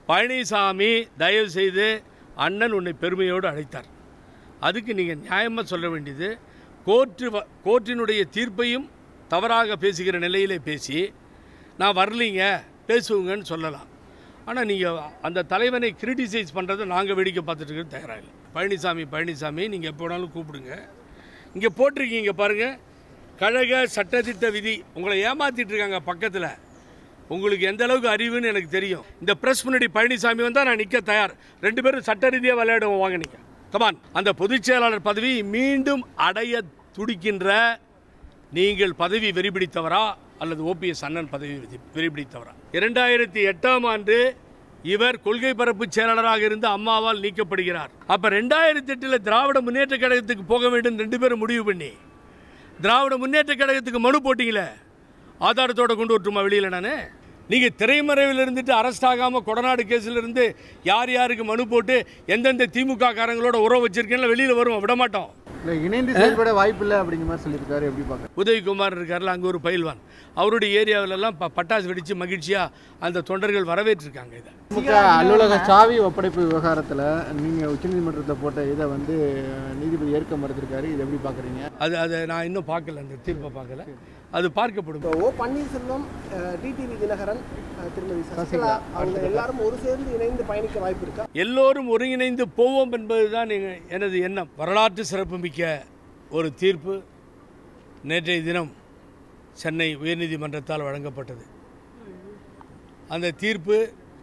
பழனிசாமி தயவு செய்து அண்ணன் உன்னை பெருமையோடு அழைத்தார் அதுக்கு நீங்கள் நியாயமாக சொல்ல வேண்டியது கோர்ட்டு வ- கோர்ட்டினுடைய தீர்ப்பையும் தவறாக பேசுகிற நிலையிலே பேசி நான் வரலீங்க பேசுவோங்கன்னு சொல்லலாம் ஆனால் நீங்கள் அந்த தலைவனை கிரிட்டிசைஸ் பண்ணுறதை நாங்கள் வேடிக்கை பார்த்துட்டு இருக்கிறது தயாராக இல்லை பழனிசாமி பழனிசாமி நீங்கள் எப்போ வேணாலும் கூப்பிடுங்க இங்கே போட்டிருக்கீங்க பாருங்கள் கழக சட்டத்திட்ட விதி உங்களை ஏமாத்திட்டு இருக்காங்க பக்கத்தில் உங்களுக்கு எந்த அளவுக்கு அறிவுன்னு எனக்கு தெரியும் இந்த பிரஸ் முன்னாடி பழனிசாமி வந்தால் நான் நிற்க தயார் ரெண்டு பேரும் சட்ட ரீதியாக விளையாடுவோம் வாங்க நிற்க கமான் அந்த பொதுச் செயலாளர் பதவி மீண்டும் அடைய துடிக்கின்ற நீங்கள் பதவி வெறிபிடித்தவரா அல்லது ஓபிஎஸ் அண்ணன் பதவி வெறி- வெறிபிடித்தவரா இரண்டாயிரத்தி எட்டாம் ஆண்டு இவர் கொள்கை பரப்பு செயலாளராக இருந்து அம்மாவால் நீக்கப்படுகிறார் அப்ப ரெண்டாயிரத்தி எட்டுல திராவிட முன்னேற்ற கழகத்துக்கு போக வேண்டும் ரெண்டு பேரும் முடிவு பண்ணி திராவிட முன்னேற்ற கழகத்துக்கு மனு போட்டீங்களே ஆதாரத்தோட கொண்டு வரட்டுமா வெளியில நான் நீங்க திரைமறைவில் இருந்துட்டு அரெஸ்ட் ஆகாம கொடநாடு கேஸ்ல இருந்து யார் யாருக்கு மனு போட்டு எந்தெந்த திமுக காரங்களோட உறவு வச்சிருக்கீங்களோ வெளியில வரும் விட மாட்டோம் இல்லை இணைந்து செயல்பட வாய்ப்பில்லை அப்படிங்கிற மாதிரி சொல்லியிருக்காரு எப்படி பார்க்க உதயகுமார் இருக்கார்ல அங்கே ஒரு பயில்வான் அவருடைய ஏரியாவிலெல்லாம் ப பட்டாசு வெடித்து மகிழ்ச்சியாக அந்த தொண்டர்கள் வரவேற்றிருக்காங்க இதை திமுக அலுவலக சாவி ஒப்படைப்பு விவகாரத்தில் நீங்கள் உச்சநீதிமன்றத்தை போட்ட இதை வந்து நீதிபதி ஏற்க மறுத்திருக்காரு இதை எப்படி பார்க்குறீங்க அது அதை நான் இன்னும் பார்க்கல அந்த தீர்ப்பை பார்க்கல அது பார்க்கப்படும் இப்போ ஓ பன்னீர்செல்வம் டிடிவி தினகரன் அஹ், திருமதி சசிகலா அவங்க எல்லாரும் ஒரு சேர்ந்து இணைந்து பயணிக்க வாய்ப்பு இருக்கா எல்லோரும் ஒருங்கிணைந்து போவோம் என்பதுதான் எங்க- எனது எண்ணம் வரலாற்று சிறப்புமிக்க ஒரு தீர்ப்பு நேற்றைய தினம் சென்னை உயர்நீதிமன்றத்தால் வழங்கப்பட்டது அந்த தீர்ப்பு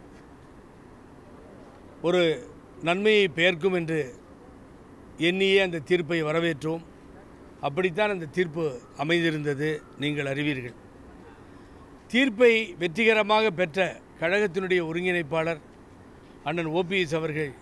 ஒரு நன்மையை பெயர்க்கும் என்று எண்ணியே அந்த தீர்ப்பை வரவேற்றோம் அப்படித்தான் அந்த தீர்ப்பு அமைந்திருந்தது நீங்கள் அறிவீர்கள் தீர்ப்பை வெற்றிகரமாக பெற்ற கழகத்தினுடைய ஒருங்கிணைப்பாளர் அண்ணன் ஓபிஎஸ் அவர்கள்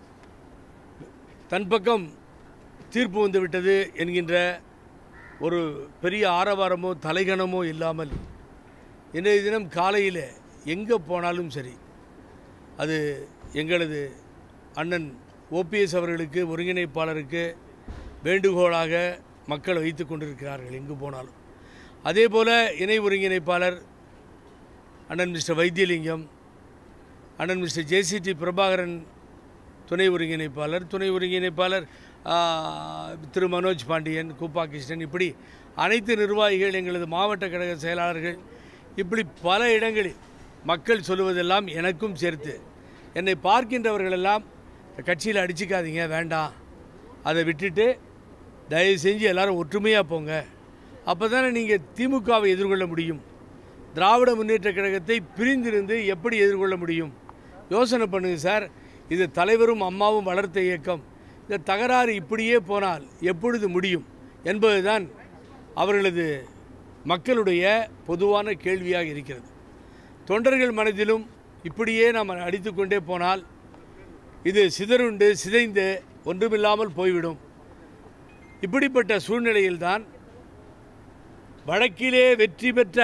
தன் பக்கம் தீர்ப்பு வந்துவிட்டது என்கின்ற ஒரு பெரிய ஆரவாரமோ தலைகணமோ இல்லாமல் இன்றைய தினம் காலையில் எங்கே போனாலும் சரி அது எங்களது அண்ணன் ஓபிஎஸ் அவர்களுக்கு ஒருங்கிணைப்பாளருக்கு வேண்டுகோளாக மக்கள் வைத்து கொண்டிருக்கிறார்கள் எங்கு போனாலும் அதே போல் இணை ஒருங்கிணைப்பாளர் அண்ணன் மிஸ்டர் வைத்தியலிங்கம் அண்ணன் மிஸ்டர் ஜேசிடி பிரபாகரன் துணை ஒருங்கிணைப்பாளர் துணை ஒருங்கிணைப்பாளர் ஆ, திரு மனோஜ் பாண்டியன் கூப்பா கிருஷ்ணன் இப்படி அனைத்து நிர்வாகிகள் எங்களது மாவட்ட கழக செயலாளர்கள் இப்படி பல இடங்களில் மக்கள் சொல்லுவதெல்லாம் எனக்கும் சேர்த்து என்னை பார்க்கின்றவர்களெல்லாம் கட்சியில் அடிச்சுக்காதீங்க வேண்டாம் அதை விட்டுட்டு தயவு செஞ்சு எல்லாரும் ஒற்றுமையாக போங்க அப்போ தானே நீங்கள் திமுகவை எதிர்கொள்ள முடியும் திராவிட முன்னேற்ற கழகத்தை பிரிந்திருந்து எப்படி எதிர்கொள்ள முடியும் யோசனை பண்ணுங்க சார் இது தலைவரும் அம்மாவும் வளர்த்த இயக்கம் இந்த தகராறு இப்படியே போனால் எப்பொழுது முடியும் என்பதுதான் அவர்களது மக்களுடைய பொதுவான கேள்வியாக இருக்கிறது தொண்டர்கள் மனதிலும் இப்படியே நாம் அடித்துக்கொண்டே போனால் இது சிதறுண்டு சிதைந்து ஒன்றுமில்லாமல் போய்விடும் இப்படிப்பட்ட சூழ்நிலையில்தான் வழக்கிலே வெற்றி பெற்ற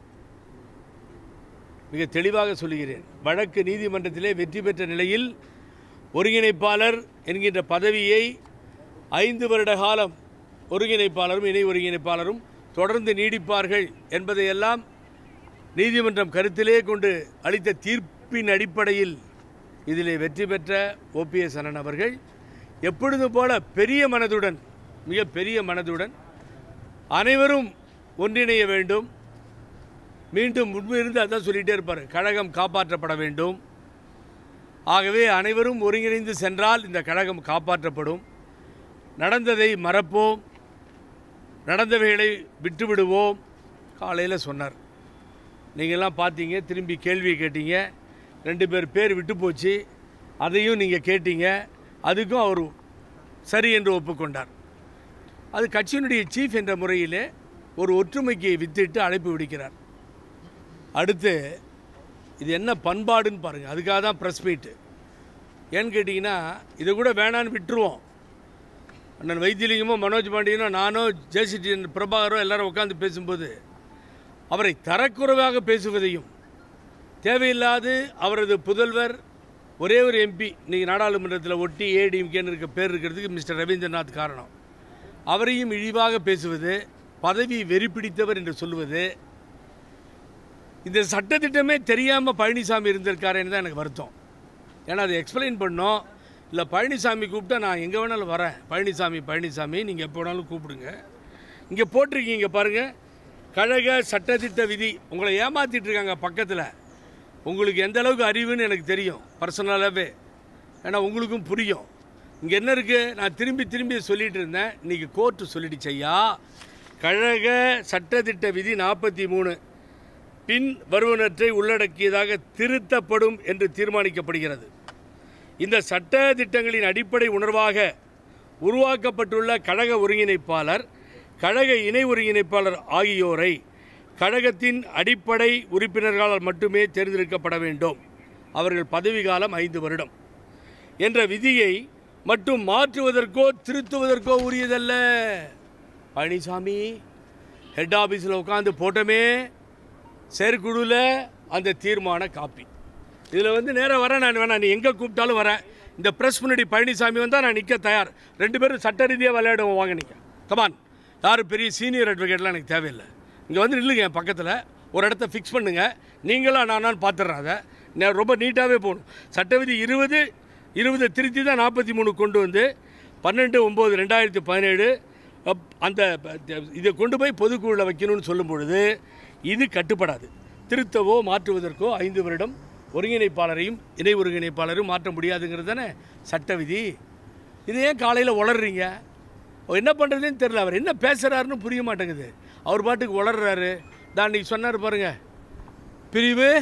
மிக தெளிவாக சொல்லுகிறேன் வழக்கு நீதிமன்றத்திலே வெற்றி பெற்ற நிலையில் ஒருங்கிணைப்பாளர் என்கின்ற பதவியை ஐந்து வருட காலம் ஒருங்கிணைப்பாளரும் இணை ஒருங்கிணைப்பாளரும் தொடர்ந்து நீடிப்பார்கள் என்பதையெல்லாம் நீதிமன்றம் கருத்திலே கொண்டு அளித்த தீர்ப்பின் அடிப்படையில் இதிலே வெற்றி பெற்ற ஓபிஎஸ் அண்ணன் அவர்கள் எப்பொழுதும் போல பெரிய மனதுடன் மிக பெரிய மனதுடன் அனைவரும் ஒன்றிணைய வேண்டும் மீண்டும் முன்பிருந்து அதான் சொல்லிகிட்டே இருப்பார் கழகம் காப்பாற்றப்பட வேண்டும் ஆகவே அனைவரும் ஒருங்கிணைந்து சென்றால் இந்த கழகம் காப்பாற்றப்படும் நடந்ததை மறப்போம் நடந்தவைகளை விட்டுவிடுவோம் காலையில் சொன்னார் நீங்கள்லாம் பார்த்தீங்க திரும்பி கேள்வி கேட்டீங்க ரெண்டு பேர் பேர் விட்டு போச்சு அதையும் நீங்கள் கேட்டீங்க அதுக்கும் அவர் சரி என்று ஒப்புக்கொண்டார் அது கட்சியினுடைய சீஃப் என்ற முறையிலே ஒரு ஒற்றுமைக்கு வித்திட்டு அழைப்பு விடுக்கிறார் அடுத்து இது என்ன பண்பாடுன்னு பாருங்கள் அதுக்காக தான் ப்ரெஸ் மீட்டு ஏன்னு கேட்டிங்கன்னா இதை கூட வேணான்னு விட்டுருவோம் அண்ணன் வைத்தியலிங்கமோ மனோஜ் பாண்டியனோ நானோ ஜேசிடி பிரபாகரோ எல்லாரும் உட்காந்து பேசும்போது அவரை தரக்குறைவாக பேசுவதையும் தேவையில்லாது அவரது புதல்வர் ஒரே ஒரு எம்பி இன்னைக்கு நாடாளுமன்றத்தில் ஒட்டி ஏடிஎம்கேன்னு இருக்க பேர் இருக்கிறதுக்கு மிஸ்டர் ரவீந்திரநாத் காரணம் அவரையும் இழிவாக பேசுவது பதவி வெறி பிடித்தவர் என்று சொல்லுவது இந்த சட்டத்திட்டமே தெரியாமல் பழனிசாமி இருந்திருக்காருன்னு தான் எனக்கு வருத்தம் ஏன்னா அதை எக்ஸ்பிளைன் பண்ணோம் இல்லை பழனிசாமி கூப்பிட்டா நான் எங்கே வேணாலும் வரேன் பழனிசாமி பழனிசாமி நீங்கள் எப்போ வேணாலும் கூப்பிடுங்க இங்கே போட்டிருக்கீங்க பாருங்கள் கழக சட்டத்திட்ட விதி உங்களை ஏமாத்திட்டு இருக்காங்க பக்கத்தில் உங்களுக்கு எந்த அளவுக்கு அறிவுன்னு எனக்கு தெரியும் பர்சனலாகவே ஏன்னா உங்களுக்கும் புரியும் இங்கே என்ன இருக்குது நான் திரும்பி திரும்பி சொல்லிட்டு இருந்தேன் இன்றைக்கி கோர்ட்டு சொல்லிடுச்சு ஐயா கழக சட்டத்திட்ட விதி நாற்பத்தி மூணு பின் வருவனற்றை உள்ளடக்கியதாக திருத்தப்படும் என்று தீர்மானிக்கப்படுகிறது இந்த சட்ட திட்டங்களின் அடிப்படை உணர்வாக உருவாக்கப்பட்டுள்ள கழக ஒருங்கிணைப்பாளர் கழக இணை ஒருங்கிணைப்பாளர் ஆகியோரை கழகத்தின் அடிப்படை உறுப்பினர்களால் மட்டுமே தேர்ந்தெடுக்கப்பட வேண்டும் அவர்கள் பதவி காலம் ஐந்து வருடம் என்ற விதியை மட்டும் மாற்றுவதற்கோ திருத்துவதற்கோ உரியதல்ல பழனிசாமி ஹெட் ஆஃபீஸில் உட்காந்து போட்டோமே செயற்குழுவில் அந்த தீர்மான காப்பி இதில் வந்து நேராக வரேன் நான் வேணாம் நீ எங்கே கூப்பிட்டாலும் வரேன் இந்த ப்ரெஸ் முன்னாடி பழனிசாமி வந்தால் நான் நிற்க தயார் ரெண்டு பேரும் சட்ட ரீதியாக விளையாடுவோம் வாங்க நிற்க கமான் யாரும் பெரிய சீனியர் அட்வொகேட்லாம் எனக்கு தேவையில்லை இங்கே வந்து நில்லுங்க என் பக்கத்தில் ஒரு இடத்த ஃபிக்ஸ் பண்ணுங்க நீங்களா நானான்னு பார்த்துட்றேன் அதை நான் ரொம்ப நீட்டாகவே போகணும் சட்ட விதி இருபது இருபது திருத்தி தான் நாற்பத்தி மூணு கொண்டு வந்து பன்னெண்டு ஒம்பது ரெண்டாயிரத்தி பதினேழு அப்- அந்த ப- த- இதை கொண்டு போய் பொதுக்குழுவில் வைக்கணும்னு சொல்லும் பொழுது இது கட்டுப்படாது திருத்தவோ மாற்றுவதற்கோ ஐந்து வருடம் ஒருங்கிணைப்பாளரையும் இணை ஒருங்கிணைப்பாளரையும் மாற்ற முடியாதுங்கிறது தானே சட்ட விதி இது ஏன் காலையில் உளர்றீங்க அவர் என்ன பண்ணுறதுன்னு தெரியல அவர் என்ன பேசுகிறாருன்னு புரிய மாட்டேங்குது அவர் பாட்டுக்கு உளர்றாரு தான் அன்னைக்கு சொன்னார் பாருங்க பிரிவு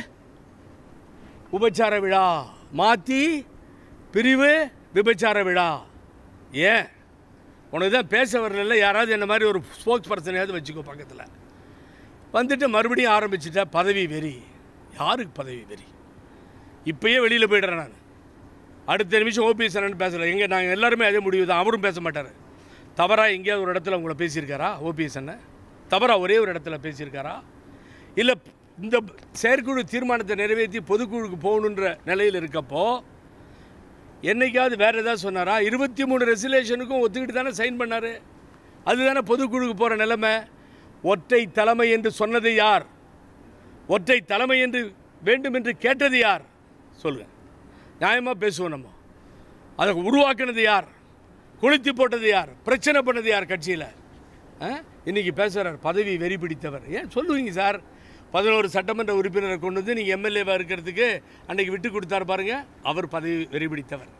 உபச்சார விழா மாற்றி பிரிவு விபச்சார விழா ஏன் உனக்கு தான் பேச வரல யாராவது என்ன மாதிரி ஒரு ஸ்போக்ஸ் பர்சனையாவது வச்சுக்கோ பக்கத்தில் வந்துட்டு மறுபடியும் ஆரம்பிச்சிட்டா பதவி வெறி யாருக்கு பதவி வெறி இப்பயே வெளியில் போயிடுறேன் நான் அடுத்த நிமிஷம் ஓபிஎஸ் அண்ணன் பேசல எங்கே நாங்கள் எல்லாருமே அதே முடிவு தான் அவரும் பேச மாட்டார் தவறாக எங்கேயாவது ஒரு இடத்துல உங்களை பேசியிருக்காரா ஓபிஎஸ் அண்ணன் தவறாக ஒரே ஒரு இடத்துல பேசியிருக்காரா இல்லை இந்த செயற்குழு தீர்மானத்தை நிறைவேற்றி பொதுக்குழுக்கு போகணுன்ற நிலையில் இருக்கப்போ என்னைக்காவது வேறு ஏதாவது சொன்னாரா இருபத்தி மூணு ரெசுலேஷனுக்கும் ஒத்துக்கிட்டு தானே சைன் பண்ணார் அதுதானே பொதுக்குழுக்கு போகிற நிலைமை ஒற்றை தலைமை என்று சொன்னது யார் ஒற்றை தலைமை என்று வேண்டும் என்று கேட்டது யார் சொல்லுங்கள் நியாயமாக பேசுவோம் நம்ம அதை உருவாக்குனது யார் கொளுத்தி போட்டது யார் பிரச்சனை பண்ணது யார் கட்சியில் இன்னைக்கு பேசுகிறார் பதவி வெறி பிடித்தவர் ஏன் சொல்லுவீங்க சார் பதினோரு சட்டமன்ற உறுப்பினரை கொண்டு வந்து நீங்கள் எம்எல்ஏவாக இருக்கிறதுக்கு அன்னைக்கு விட்டு கொடுத்தார் பாருங்க அவர் பதவி வெறி பிடித்தவர்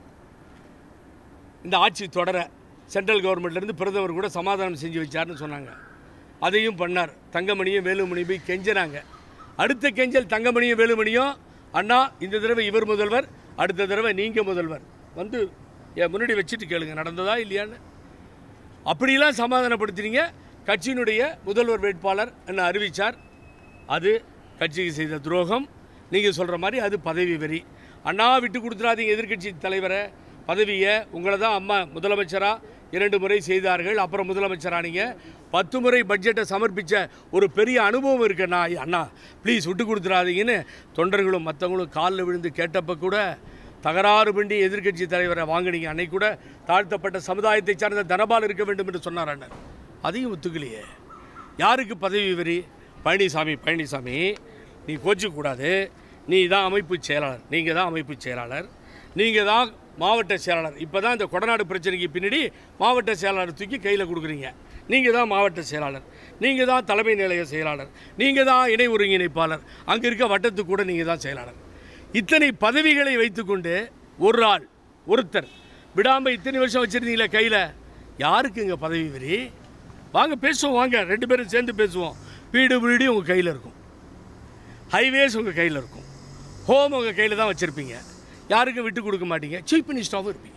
இந்த ஆட்சி தொடர சென்ட்ரல் கவர்மெண்ட்லேருந்து பிரதமர் கூட சமாதானம் செஞ்சு வச்சார்னு சொன்னாங்க அதையும் பண்ணார் தங்கமணியும் வேலுமணியும் போய் கெஞ்சினாங்க அடுத்த கெஞ்சல் தங்கமணியும் வேலுமணியும் அண்ணா இந்த தடவை இவர் முதல்வர் அடுத்த தடவை நீங்கள் முதல்வர் வந்து என் முன்னாடி வச்சுட்டு கேளுங்க நடந்ததா இல்லையான்னு அப்படிலாம் சமாதானப்படுத்தினீங்க கட்சியினுடைய முதல்வர் வேட்பாளர் என்ன அறிவித்தார் அது கட்சிக்கு செய்த துரோகம் நீங்கள் சொல்கிற மாதிரி அது பதவி வெறி அண்ணா விட்டு கொடுத்துடாதீங்க எதிர்க்கட்சி தலைவரை பதவியை உங்களை தான் அம்மா முதலமைச்சராக இரண்டு முறை செய்தார்கள் அப்புறம் முதலமைச்சரானீங்க பத்து முறை பட்ஜெட்டை சமர்ப்பித்த ஒரு பெரிய அனுபவம் இருக்குண்ணா அண்ணா ப்ளீஸ் விட்டு கொடுத்துடாதீங்கன்னு தொண்டர்களும் மற்றவங்களும் காலில் விழுந்து கேட்டப்ப கூட தகராறு பண்ணி எதிர்க்கட்சி தலைவரை வாங்குனீங்க அன்னைக்கு கூட தாழ்த்தப்பட்ட சமுதாயத்தை சார்ந்த தனபால் இருக்க வேண்டும் என்று சொன்னார் அண்ணன் அதையும் ஒத்துக்கலையே யாருக்கு பதவி வெறி பழனிசாமி பழனிசாமி நீ கோச்சிக்கூடாது நீ தான் அமைப்பு செயலாளர் நீங்கள் தான் அமைப்பு செயலாளர் நீங்கள் தான் மாவட்ட செயலாளர் இப்போ தான் இந்த கொடநாடு பிரச்சனைக்கு பின்னாடி மாவட்ட செயலாளர் தூக்கி கையில் கொடுக்குறீங்க நீங்கள் தான் மாவட்ட செயலாளர் நீங்கள் தான் தலைமை நிலைய செயலாளர் நீங்கள் தான் இணை ஒருங்கிணைப்பாளர் அங்கே இருக்க வட்டத்துக்கு கூட நீங்கள் தான் செயலாளர் இத்தனை பதவிகளை வைத்துக்கொண்டு ஒரு ஆள் ஒருத்தர் விடாமல் இத்தனை வருஷம் வச்சுருந்தீங்களே கையில் யாருக்கு இங்கே பதவி வெறி வாங்க பேசுவோம் வாங்க ரெண்டு பேரும் சேர்ந்து பேசுவோம் பிடபிள்யூடி உங்கள் கையில் இருக்கும் ஹைவேஸ் உங்கள் கையில் இருக்கும் ஹோம் உங்கள் கையில் தான் வச்சுருப்பீங்க யாருக்கும் விட்டு கொடுக்க மாட்டீங்க சீஃப் மினிஸ்டராகவும் இருப்பீங்க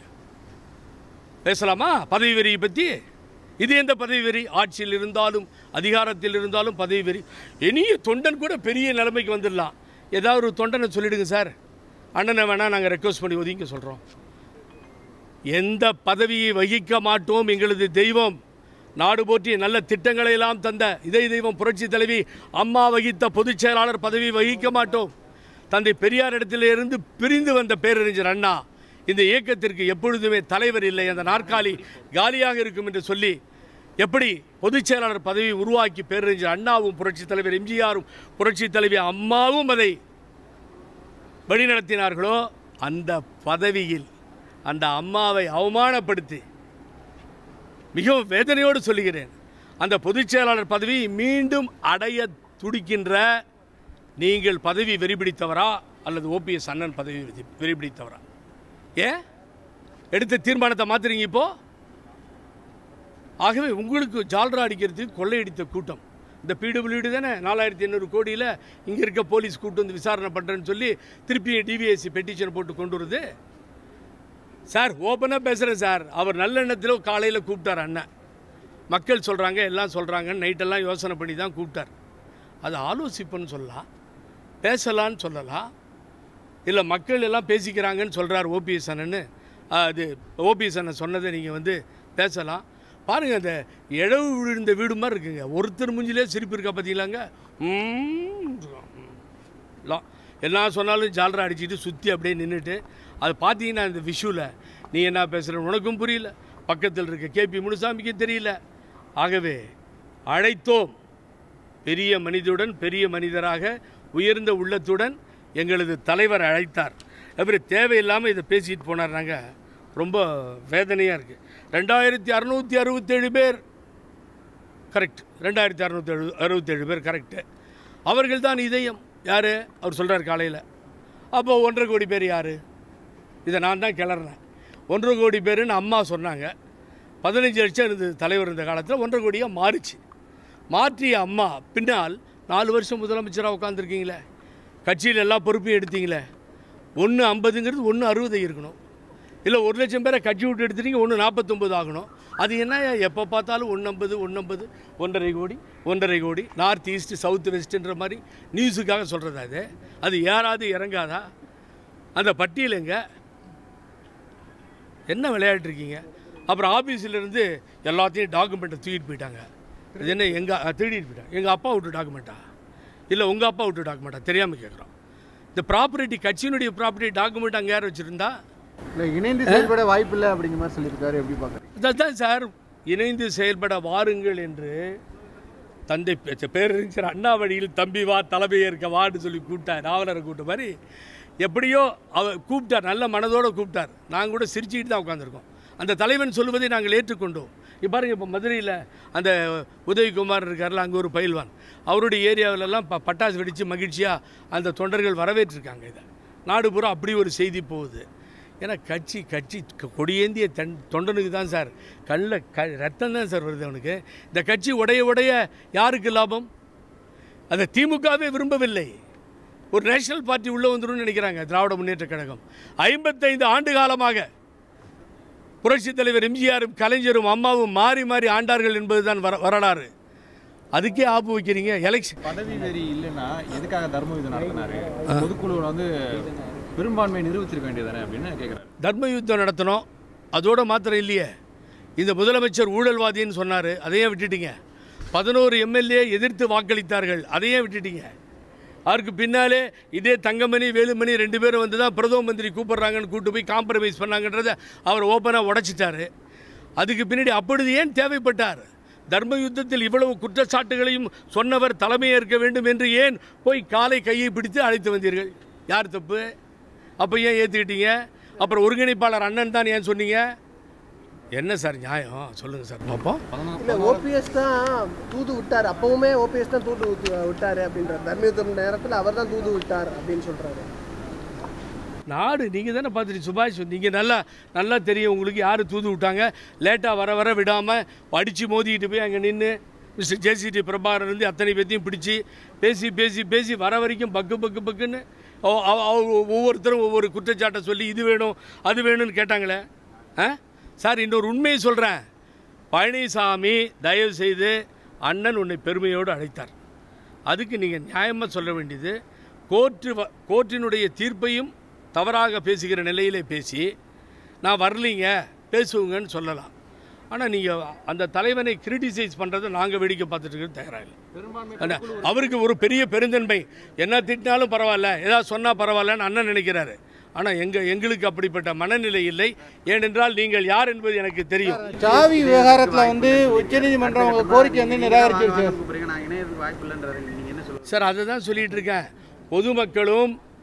பேசலாமா பதவி வெறியை பற்றி இது எந்த பதவி வெறி ஆட்சியில் இருந்தாலும் அதிகாரத்தில் இருந்தாலும் பதவி வெறி இனிய தொண்டன் கூட பெரிய நிலைமைக்கு வந்துடலாம் ஏதாவது ஒரு தொண்டனை சொல்லிடுங்க சார் அண்ணனை வேணால் நாங்கள் ரெக்வஸ்ட் பண்ணி ஒதுங்க சொல்கிறோம் எந்த பதவியை வகிக்க மாட்டோம் எங்களது தெய்வம் நாடு போற்றிய நல்ல திட்டங்களை எல்லாம் தந்த இதய தெய்வம் புரட்சி தலைவி அம்மா வகித்த பொதுச் செயலாளர் பதவி வகிக்க மாட்டோம் தந்தை பெரியார் இடத்திலிருந்து பிரிந்து வந்த பேரறிஞர் அண்ணா இந்த இயக்கத்திற்கு எப்பொழுதுமே தலைவர் இல்லை அந்த நாற்காலி காலியாக இருக்கும் என்று சொல்லி எப்படி பொதுச் செயலாளர் பதவி உருவாக்கி பேரறிஞர் அண்ணாவும் புரட்சி தலைவர் எம்ஜிஆரும் புரட்சி தலைவி அம்மாவும் அதை வழிநடத்தினார்களோ அந்த பதவியில் அந்த அம்மாவை அவமானப்படுத்தி மிகவும் வேதனையோடு சொல்லுகிறேன் அந்த பொதுச் செயலாளர் பதவியை மீண்டும் அடைய துடிக்கின்ற நீங்கள் பதவி வெறிபிடித்தவரா அல்லது ஓபிஎஸ் அண்ணன் பதவி வெறி- வெறிபிடித்தவரா ஏன் எடுத்த தீர்மானத்தை மாத்துறீங்க இப்போ ஆகவே உங்களுக்கு ஜால்ரா அடிக்கிறதுக்கு கொள்ளையடித்த கூட்டம் இந்த பிடபிள்யூடி தானே நாலாயிரத்தி எண்ணூறு கோடியில் இங்கே இருக்க போலீஸ் கூட்டு வந்து விசாரணை பண்ணுறேன்னு சொல்லி திருப்பி டிவிஎஸ்சி பெட்டிஷன் போட்டு கொண்டு வருது சார் ஓப்பனாக பேசுகிறேன் சார் அவர் நல்லெண்ணத்தில் காலையில் கூப்பிட்டார் அண்ணன் மக்கள் சொல்கிறாங்க எல்லாம் சொல்கிறாங்க நைட்டெல்லாம் யோசனை பண்ணி தான் கூப்பிட்டார் அது ஆலோசிப்புன்னு சொல்லலாம் பேசலான்னு சொல்லலாம் இல்லை மக்கள் எல்லாம் பேசிக்கிறாங்கன்னு சொல்கிறார் ஓபிஎஸ் அண்ணன்னு அது ஓபிஎஸ் அண்ணன் சொன்னதை நீங்கள் வந்து பேசலாம் பாருங்கள் அந்த இழவு விழுந்த வீடு மாதிரி இருக்குங்க ஒருத்தர் மூஞ்சிலே சிரிப்பு இருக்கா பார்த்தீங்களாங்க ம், எல்லாம் என்ன சொன்னாலும் ஜாலரா அடிச்சுட்டு சுற்றி அப்படியே நின்றுட்டு அது பார்த்தீங்கன்னா இந்த விஷுவில் நீ என்ன பேசுகிற உனக்கும் புரியல பக்கத்தில் இருக்க கேபி முனுசாமிக்கும் தெரியல ஆகவே அழைத்தோம் பெரிய மனிதருடன் பெரிய மனிதராக உயர்ந்த உள்ளத்துடன் எங்களது தலைவர் அழைத்தார் அவர் தேவையில்லாமல் இதை பேசிட்டு போனார் நாங்கள் ரொம்ப வேதனையாக இருக்குது ரெண்டாயிரத்தி அறநூற்றி அறுபத்தேழு பேர் கரெக்ட் ரெண்டாயிரத்தி அறநூற்றி எழு அறுபத்தேழு பேர் கரெக்டு அவர்கள் தான் இதயம் யார் அவர் சொல்கிறார் காலையில் அப்போ ஒன்றரை கோடி பேர் யார் இதை நான் தான் கிளறினேன் ஒன்றரை கோடி பேருன்னு அம்மா சொன்னாங்க பதினஞ்சு லட்சம் இருந்தது தலைவர் இருந்த காலத்தில் ஒன்றரை கோடியாக மாறுச்சு மாற்றிய அம்மா பின்னால் நாலு வருஷம் முதலமைச்சராக உட்காந்துருக்கீங்களே கட்சியில் எல்லா பொறுப்பையும் எடுத்தீங்களே ஒன்று ஐம்பதுங்கிறது ஒன்று அறுபது இருக்கணும் இல்லை ஒரு லட்சம் பேரை கட்சி விட்டு எடுத்துட்டீங்க ஒன்று நாற்பத்தொம்பது ஆகணும் அது என்ன எப்போ பார்த்தாலும் ஒன்று ஐம்பது ஒன்று ஐம்பது ஒன்றரை கோடி ஒன்றரை கோடி நார்த் ஈஸ்ட் சவுத் வெஸ்ட்டுன்ற மாதிரி நியூஸுக்காக சொல்கிறதா அது அது ஏறாது இறங்காதா அந்த பட்டியலுங்க என்ன விளையாட்டு இருக்கீங்க அப்புறம் ஆஃபீஸில் இருந்து எல்லாத்தையும் டாக்குமெண்ட்டை தூக்கிட்டு போயிட்டாங்க இது என்ன எங்கள் திருடிட்டு போயிட்டாங்க எங்கள் அப்பா விட்டு டாக்குமெண்ட்டா இல்லை உங்கள் அப்பா விட்டு டாக்குமெண்ட்டா தெரியாமல் கேட்குறோம் இந்த ப்ராப்பர்ட்டி கட்சியினுடைய ப்ராப்பர்ட்டி டாக்குமெண்ட் அங்கே யார் வச்சுருந்தா இல்லை இணைந்து செயல்பட வாய்ப்பில்லை அப்படிங்கிற மாதிரி சொல்லியிருக்காரு எப்படி பார்க்குறீங்க அதுதான் சார் இணைந்து செயல்பட வாருங்கள் என்று தந்தை பே- பேரறிஞர் அண்ணா வழியில் தம்பி வா தலைமை ஏற்க வான்னு சொல்லி கூப்பிட்டார் நாவலரை கூப்பிட்ட மாதிரி எப்படியோ அவர் கூப்பிட்டார் நல்ல மனதோடு கூப்பிட்டார் நாங்கள் கூட சிரிச்சுக்கிட்டு தான் உட்காந்துருக்கோம் அந்த தலைவன் சொல்வதை நாங்கள் ஏற்றுக்கொண்டோம் இப்போ பாருங்கள் இப்போ மதுரையில் அந்த உதயகுமார் இருக்கார்ல அங்கே ஒரு பயில்வான் அவருடைய ஏரியாவிலெல்லாம் ப பட்டாசு வெடித்து மகிழ்ச்சியாக அந்த தொண்டர்கள் வரவேற்றிருக்காங்க இதை நாடு பூரா அப்படி ஒரு செய்தி போகுது ஏன்னா கட்சி கட்சி க- கொடியேந்திய தன் தொண்டனுக்கு தான் சார் கண்ணில் க ரத்தம் தான் சார் வருது அவனுக்கு இந்த கட்சி உடைய உடைய யாருக்கு லாபம் அதை திமுகவே விரும்பவில்லை ஒரு நேஷனல் பார்ட்டி உள்ளே வந்துரும்னு நினைக்கிறாங்க திராவிட முன்னேற்ற கழகம் ஐம்பத்தைந்து ஆண்டு காலமாக புரட்சித் தலைவர் எம்ஜிஆரும் கலைஞரும் அம்மாவும் மாறி மாறி ஆண்டார்கள் என்பதுதான் வர வரலாறு அதுக்கே ஆப்பு வைக்கிறீங்க எலெக்ஷன் பதவி வெறி இல்லைன்னா எதுக்காக தர்ம யுத்தம் நடத்தினாரு பொதுக்குழு வந்து பெரும்பான்மை நிரூபிச்சிருக்க வேண்டியதானே அப்படின்னு கேட்குறாரு தர்ம யுத்தம் நடத்தணும் அதோட மாத்திரம் இல்லையே இந்த முதலமைச்சர் ஊழல்வாதின்னு சொன்னார் அதையே விட்டுட்டீங்க பதினோரு எம்எல்ஏ எதிர்த்து வாக்களித்தார்கள் அதையே விட்டுட்டீங்க அவருக்கு பின்னாலே இதே தங்கமணி வேலுமணி ரெண்டு பேரும் வந்து தான் பிரதம மந்திரி கூப்பிட்றாங்கன்னு கூட்டு போய் காம்ப்ரமைஸ் பண்ணாங்கன்றதை அவர் ஓப்பனாக உடைச்சிட்டாரு அதுக்கு பின்னாடி அப்பொழுது ஏன் தேவைப்பட்டார் தர்ம யுத்தத்தில் இவ்வளவு குற்றச்சாட்டுகளையும் சொன்னவர் தலைமையேற்க வேண்டும் என்று ஏன் போய் காலை கையை பிடித்து அழைத்து வந்தீர்கள் யார் தப்பு அப்போ ஏன் ஏற்றுக்கிட்டீங்க அப்புறம் ஒருங்கிணைப்பாளர் அண்ணன் தான் ஏன் சொன்னீங்க என்ன சார் நியாயம் சொல்லுங்கள் சார் பார்ப்போம் இல்ல ஓபிஎஸ் தான் தூது விட்டார் அப்பவுமே ஓபிஎஸ் தான் தூது விட்டு- விட்டாரு அப்படின்றார் தர்மயுத்தம் நேரத்தில் அவர் தான் தூது விட்டார் அப்படின்னு சொல்றாரு நாடு நீங்கள் தானே பார்த்துட்டு சுபாஷ் நீங்கள் நல்லா நல்லா தெரியும் உங்களுக்கு யார் தூது விட்டாங்க லேட்டாக வர வர விடாமல் அடித்து மோதிக்கிட்டு போய் அங்கே நின்று மிஸ்டர் ஜேசிடி பிரபாகரன் இருந்து அத்தனை பேர்த்தையும் பிடிச்சி பேசி பேசி பேசி வர வரைக்கும் பக்கு பக்கு பக்குன்னு அவ- அவ- அவ- ஒவ்வொருத்தரும் ஒவ்வொரு குற்றச்சாட்டை சொல்லி இது வேணும் அது வேணும்னு கேட்டாங்களே ஆ சார் இன்னொரு உண்மையை சொல்கிறேன் பழனிசாமி தயவு செய்து அண்ணன் உன்னை பெருமையோடு அழைத்தார் அதுக்கு நீங்கள் நியாயமாக சொல்ல வேண்டியது கோர்ட்டு வ- கோர்ட்டினுடைய தீர்ப்பையும் தவறாக பேசுகிற நிலையிலே பேசி நான் வரலீங்க பேசுவங்கன்னு சொல்லலாம் ஆனால் நீங்கள் அந்த தலைவனை கிரிட்டிசைஸ் பண்ணுறதை நாங்கள் வேடிக்கை பார்த்துட்டு இருக்கிறது தயாராக இல்லை ஆனா, அவருக்கு ஒரு பெரிய பெருந்தன்மை என்ன திட்டினாலும் பரவாயில்ல ஏதாவது சொன்னால் பரவாயில்லன்னு அண்ணன் நினைக்கிறாரு ஆனால் எங்கள் எங்களுக்கு அப்படிப்பட்ட மனநிலை இல்லை ஏனென்றால் நீங்கள் யார் என்பது எனக்கு தெரியும் சாவி விவகாரத்தில் வந்து உச்சநீதிமன்றம் உங்கள் கோரிக்கை வந்து நிராகரிச்சிருச்சு பிறகு நான் இணையத்துக்கு வாய்ப்பு இல்லைன்றது நீங்க என்ன சொல்லுங்க சார் அதை தான் சொல்லிட்டு இருக்கேன் பொதுமக்களும்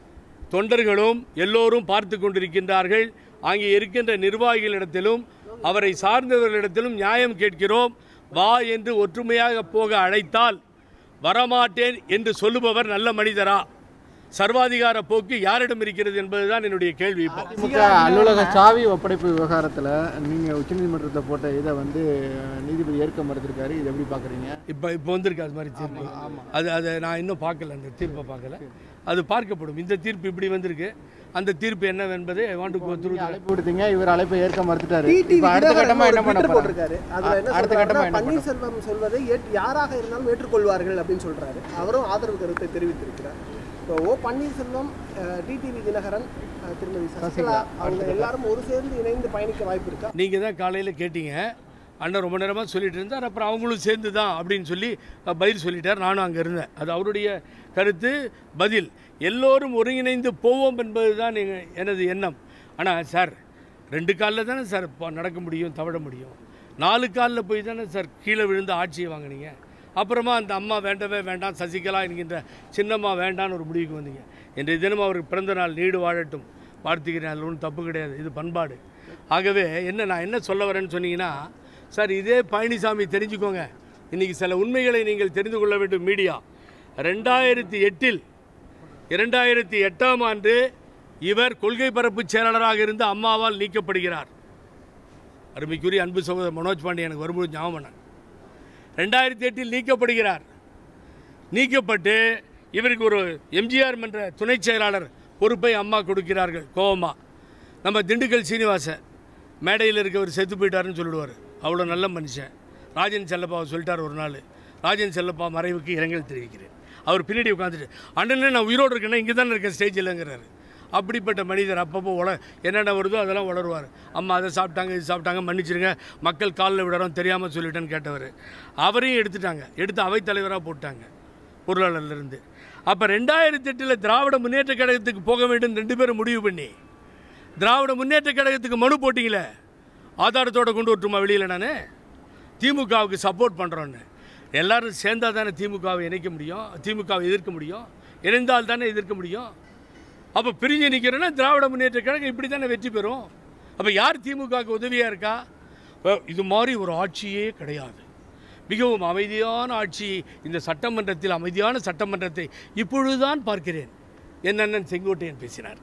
தொண்டர்களும் எல்லோரும் பார்த்து கொண்டிருக்கின்றார்கள் அங்கே இருக்கின்ற நிர்வாகிகளிடத்திலும் அவரை சார்ந்தவர்களிடத்திலும் நியாயம் கேட்கிறோம் வா என்று ஒற்றுமையாக போக அழைத்தால் வரமாட்டேன் என்று சொல்லுபவர் நல்ல மனிதரா சர்வாதிகார போக்கு யாரிடம் இருக்கிறது என்பதுதான் என்னுடைய கேள்வி இப்போ திமுக அலுவலக சாவி ஒப்படைப்பு விவகாரத்தில் நீங்கள் உச்சநீதிமன்றத்தை போட்ட இதை வந்து நீதிபதி ஏற்க மறுத்திருக்காரு இதை எப்படி பார்க்குறீங்க இப்போ இப்போ வந்திருக்கு அது மாதிரி தீர்ப்பு அது அதை நான் இன்னும் பார்க்கல அந்த தீர்ப்பை பார்க்கல அது பார்க்கப்படும் இந்த தீர்ப்பு இப்படி வந்திருக்கு அந்த தீர்ப்பு என்னவென்பதை வாண்ட் டு கோ த்ரூ அழைப்பு விடுத்தீங்க இவர் அழைப்பை ஏற்க மறுத்துட்டாரு டிடி இப்போ அடுத்த கட்டமா என்ன பண்ண ட்விட்டர் போறாரு போட்டிருக்காரு அதுல என்ன அடுத்த கட்டமா சொல்றாருன்னா என்ன பண்ண பன்னீர்செல்வம் சொல்வதை ஏற்று- யாராக இருந்தாலும் ஏற்றுக்கொள்வார்கள் அப்படின்னு சொல்றாரு அவரும் ஆதரவு கருத்தை தெரிவித்திருக்கிறார் இப்போ ஓ பன்னீர்செல்வம் டிடிவி தினகரன் அஹ், திருமதி சசிகலா அவங்க எல்லாரும் ஒரு சேர்ந்து இணைந்து பயணிக்க வாய்ப்பு இருக்கா நீங்கள் தான் காலையில் கேட்டீங்க அண்ணன் ரொம்ப நேரமாக சொல்லிட்டு இருந்தார் அப்புறம் அவங்களும் சேர்ந்து தான் அப்படின்னு சொல்லி அஹ், பதில் சொல்லிட்டார் நானும் அங்கே இருந்தேன் அது அவருடைய கருத்து பதில் எல்லோரும் ஒருங்கிணைந்து போவோம் என்பது தான் எனது எண்ணம் ஆனால் சார் ரெண்டு காலில் தானே சார் இப்போ நடக்க முடியும் தவழ முடியும் நாலு காலில் போய் தானே சார் கீழே விழுந்து ஆட்சியை வாங்குனீங்க அப்புறமா அந்த அம்மா வேண்டவே வேண்டாம் சசிகலா என்கின்ற சின்னம்மா வேண்டான்னு ஒரு முடிவுக்கு வந்தீங்க இன்றைய தினம் அவருக்கு பிறந்த நாள் நீடு வாழட்டும் வாழ்த்துக்கிறேன் அதில் ஒன்றும் தப்பு கிடையாது இது பண்பாடு ஆகவே என்ன நான் என்ன சொல்ல வரேன்னு சொன்னீங்கன்னா சார் இதே பழனிசாமி தெரிஞ்சுக்கோங்க இன்றைக்கி சில உண்மைகளை நீங்கள் தெரிந்து கொள்ள வேண்டும் மீடியா ரெண்டாயிரத்தி எட்டில் இரண்டாயிரத்தி எட்டாம் ஆண்டு இவர் கொள்கை பரப்பு செயலாளராக இருந்து அம்மாவால் நீக்கப்படுகிறார் அருமைக்குரிய அன்பு சகோதரர் மனோஜ் பாண்டே எனக்கு வரும்போது ஞாபகம் பண்ணேன். ரெண்டாயிரத்தி எட்டில் நீக்கப்படுகிறார் நீக்கப்பட்டு இவருக்கு ஒரு எம்ஜிஆர் மன்ற துணை செயலாளர் பொறுப்பை அம்மா கொடுக்கிறார்கள் கோவமா நம்ம திண்டுக்கல் சீனிவாசன் மேடையில் இருக்கவர் செத்து போயிட்டாருன்னு சொல்லிடுவார் அவ்வளோ நல்ல மனுஷன் ராஜன் செல்லப்பாவை சொல்லிட்டார் ஒரு நாள் ராஜன் செல்லப்பா மறைவுக்கு இரங்கல் தெரிவிக்கிறேன் அவர் பின்னாடி உட்காந்துட்டு அண்ணனே நான் உயிரோடு இருக்கேன்னா இங்கே தானே இருக்கேன் ஸ்டேஜில்ங்கிறாரு அப்படிப்பட்ட மனிதர் அப்பப்போ உல என்னென்ன வருதோ அதெல்லாம் உளருவார் அம்மா அதை சாப்பிட்டாங்க இது சாப்பிட்டாங்க மன்னிச்சிருங்க மக்கள் காலில் விடுறோம் தெரியாமல் சொல்லிட்டேன்னு கேட்டவர் அவரையும் எடுத்துட்டாங்க எடுத்து அவைத்தலைவராக போட்டாங்க பொருளாளர்லேருந்து அப்போ ரெண்டாயிரத்தி எட்டில் திராவிட முன்னேற்ற கழகத்துக்கு போக வேண்டும் ரெண்டு பேரும் முடிவு பண்ணி திராவிட முன்னேற்ற கழகத்துக்கு மனு போட்டிங்களே ஆதாரத்தோட கொண்டு வரட்டுமா வெளியில் நான் திமுகவுக்கு சப்போர்ட் பண்ணுறோன்னு எல்லாரும் சேர்ந்தால் தானே திமுகவை இணைக்க முடியும் திமுகவை எதிர்க்க முடியும் இணைந்தால் தானே எதிர்க்க முடியும் அப்போ பிரிஞ்சு நிற்கிறேன்னா திராவிட முன்னேற்ற கழகம் இப்படி தானே வெற்றி பெறும் அப்போ யார் திமுகவுக்கு உதவியாக இருக்கா அஹ் இது மாதிரி ஒரு ஆட்சியே கிடையாது மிகவும் அமைதியான ஆட்சி இந்த சட்டமன்றத்தில் அமைதியான சட்டமன்றத்தை இப்பொழுதுதான் பார்க்கிறேன் என் அண்ணன் செங்கோட்டையன் பேசினார்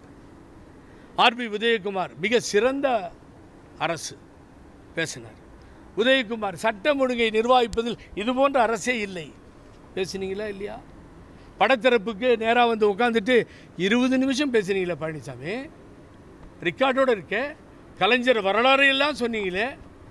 ஆர்பி உதயகுமார் மிக சிறந்த அரசு பேசினார் உதயகுமார் சட்டம் ஒழுங்கை நிர்வகிப்பதில் இது போன்ற அரசே இல்லை பேசுனீங்களா இல்லையா படத்தரப்புக்கு நேராக வந்து உட்காந்துட்டு இருபது நிமிஷம் பேசுனீங்களே பழனிசாமி ரெக்கார்டோடு இருக்க கலைஞர் வரலாறு எல்லாம் சொன்னீங்களே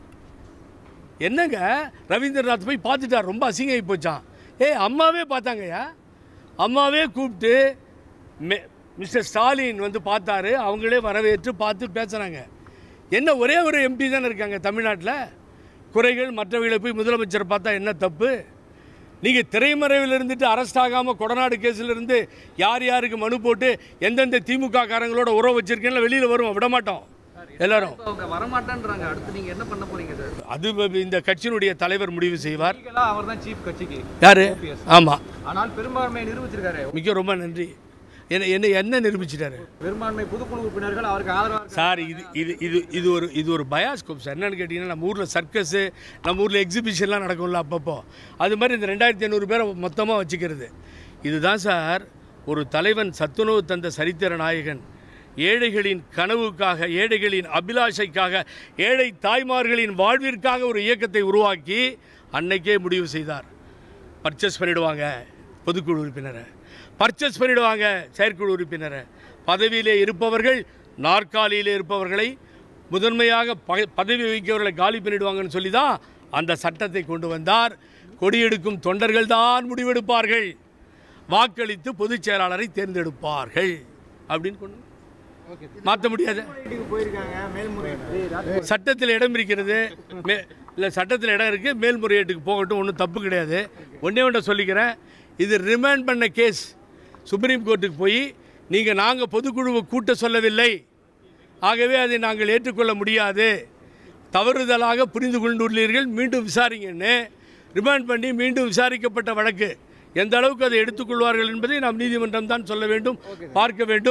என்னங்க ரவீந்திரநாத் போய் பார்த்துட்டார் ரொம்ப அசிங்கமாகி போச்சான் ஏய் அம்மாவே பார்த்தாங்கய்யா அம்மாவே கூப்பிட்டு மெ மிஸ்டர் ஸ்டாலின் வந்து பார்த்தாரு அவங்களே வரவேற்று பார்த்து பேசுகிறாங்க என்ன ஒரே ஒரு எம்பி தானே இருக்காங்க தமிழ்நாட்டில் குறைகள் மற்றவைகளை போய் முதலமைச்சர் பார்த்தா என்ன தப்பு நீங்கள் திரைமறைவில் இருந்துட்டு அரெஸ்ட் ஆகாமல் கொடநாடு கேஸில் இருந்து யார் யாருக்கு மனு போட்டு எந்தெந்த திமுக காரங்களோட உறவு வச்சிருக்கேன்னு வெளியில் வரும் விட மாட்டோம் எல்லாரும் அவங்க வரமாட்டேன்றாங்க அடுத்து நீங்க என்ன பண்ண போறீங்க சார் அது இந்த கட்சியினுடைய தலைவர் முடிவு செய்வார் லீகலா அவர் தான் சீஃப் கட்சிக்கு யாரு ஆமாம் ஆனால் பெரும்பான்மையை நிரூபிச்சிருக்காரு மிக ரொம்ப நன்றி என்ன என்ன என்ன நிரூபிச்சிட்டாரு பெரும்பான்மை பொதுக்குழு உறுப்பினர்கள் அவருக்கு ஆதரவாக சார் இது இது இது இது ஒரு இது ஒரு பயாஸ்கோப் சார் என்னன்னு கேட்டிங்கன்னா நம்ம ஊரில் சர்க்கஸு நம்ம ஊரில் எக்ஸிபிஷன்லாம் நடக்கும்ல அப்பப்போ அது மாதிரி இந்த ரெண்டாயிரத்தி ஐநூறு பேரை மொத்தமாக வச்சுக்கிறது இதுதான் சார் ஒரு தலைவன் சத்துணவு தந்த சரித்திர நாயகன் ஏழைகளின் கனவுக்காக ஏழைகளின் அபிலாஷைக்காக ஏழை தாய்மார்களின் வாழ்விற்காக ஒரு இயக்கத்தை உருவாக்கி அன்னைக்கே முடிவு செய்தார் பர்ச்சேஸ் பண்ணிடுவாங்க பொதுக்குழு உறுப்பினரை பர்ச்சேஸ் பண்ணிடுவாங்க செயற்குழு உறுப்பினரை பதவியிலே இருப்பவர்கள் நாற்காலியிலே இருப்பவர்களை முதன்மையாக ப- பதவி வகிக்கிறவர்களை காலி பண்ணிடுவாங்கன்னு சொல்லி தான் அந்த சட்டத்தை கொண்டு வந்தார் கொடியெடுக்கும் தொண்டர்கள் தான் முடிவெடுப்பார்கள் வாக்களித்து பொதுச் செயலாளரை தேர்ந்தெடுப்பார்கள் அப்படின்னு கொண்டு மாற்ற முடியாது போயிருக்காங்க மேல்முறையீடு சட்டத்தில் இடம் இருக்கிறது மே இல்லை சட்டத்தில் இடம் இருக்குது மேல்முறையீட்டுக்கு போகட்டும் ஒன்றும் தப்பு கிடையாது ஒன்றே ஒன்றை சொல்லிக்கிறேன் இது ரிமாண்ட் பண்ண கேஸ் சுப்ரீம் கோர்ட்டுக்கு போய் நீங்கள் நாங்கள் பொதுக்குழுவை கூட்ட சொல்லவில்லை ஆகவே அதை நாங்கள் ஏற்றுக்கொள்ள முடியாது தவறுதலாக புரிந்து கொண்டுள்ளீர்கள் மீண்டும் விசாரிங்கன்னு ரிமாண்ட் பண்ணி மீண்டும் விசாரிக்கப்பட்ட வழக்கு எந்த அளவுக்கு அதை எடுத்துக்கொள்வார்கள் என்பதை நாம் நீதிமன்றம் தான் சொல்ல வேண்டும் பார்க்க வேண்டும்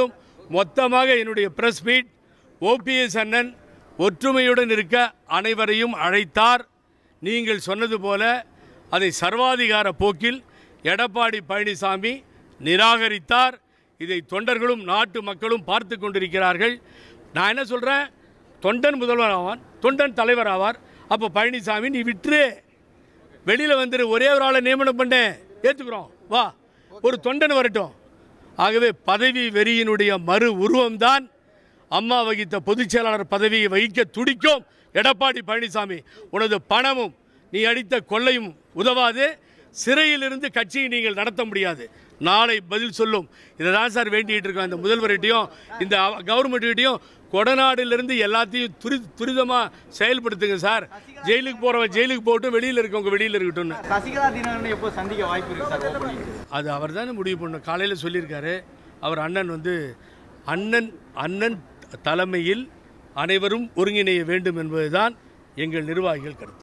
மொத்தமாக என்னுடைய பிரஸ் மீட் ஓபிஎஸ் அண்ணன் ஒற்றுமையுடன் இருக்க அனைவரையும் அழைத்தார் நீங்கள் சொன்னது போல அதை சர்வாதிகார போக்கில் எடப்பாடி பழனிசாமி நிராகரித்தார் இதை தொண்டர்களும் நாட்டு மக்களும் பார்த்து கொண்டிருக்கிறார்கள் நான் என்ன சொல்கிறேன் தொண்டன் முதல்வர் ஆவான் தொண்டன் தலைவர் ஆவார் அப்போ பழனிசாமி நீ விட்டுரு வெளியில் வந்துரு ஒரே ஒரு ஆளை நியமனம் பண்ண ஏற்றுக்குறோம் வா ஒரு தொண்டன் வரட்டும் ஆகவே பதவி வெறியினுடைய மறு உருவம்தான் அம்மா வகித்த பொதுச் செயலாளர் பதவியை வகிக்க துடிக்கும் எடப்பாடி பழனிசாமி உனது பணமும் நீ அடித்த கொள்ளையும் உதவாது சிறையிலிருந்து கட்சியை நீங்கள் நடத்த முடியாது நாளை பதில் சொல்லும் இதை தான் சார் வேண்டிகிட்டு இருக்கோம் இந்த முதல்வர்கிட்டையும் இந்த கவர்மெண்ட்கிட்டையும் கொடநாடுலேருந்து எல்லாத்தையும் துரி துரிதமாக செயல்படுத்துங்க சார் ஜெயிலுக்கு போகிறவன் ஜெயிலுக்கு போகட்டும் வெளியில் இருக்கவங்க வெளியில் இருக்கட்டும்னு சசிகலா தினகரன் எப்போ சந்திக்க வாய்ப்பு இருக்கு சார் ஓப்பனிங் அது அவர் தானே முடிவு பண்ணணும் காலையில் சொல்லியிருக்காரு அவர் அண்ணன் வந்து அண்ணன் அண்ணன் தலைமையில் அனைவரும் ஒருங்கிணைய வேண்டும் என்பதுதான் எங்கள் நிர்வாகிகள் கருத்து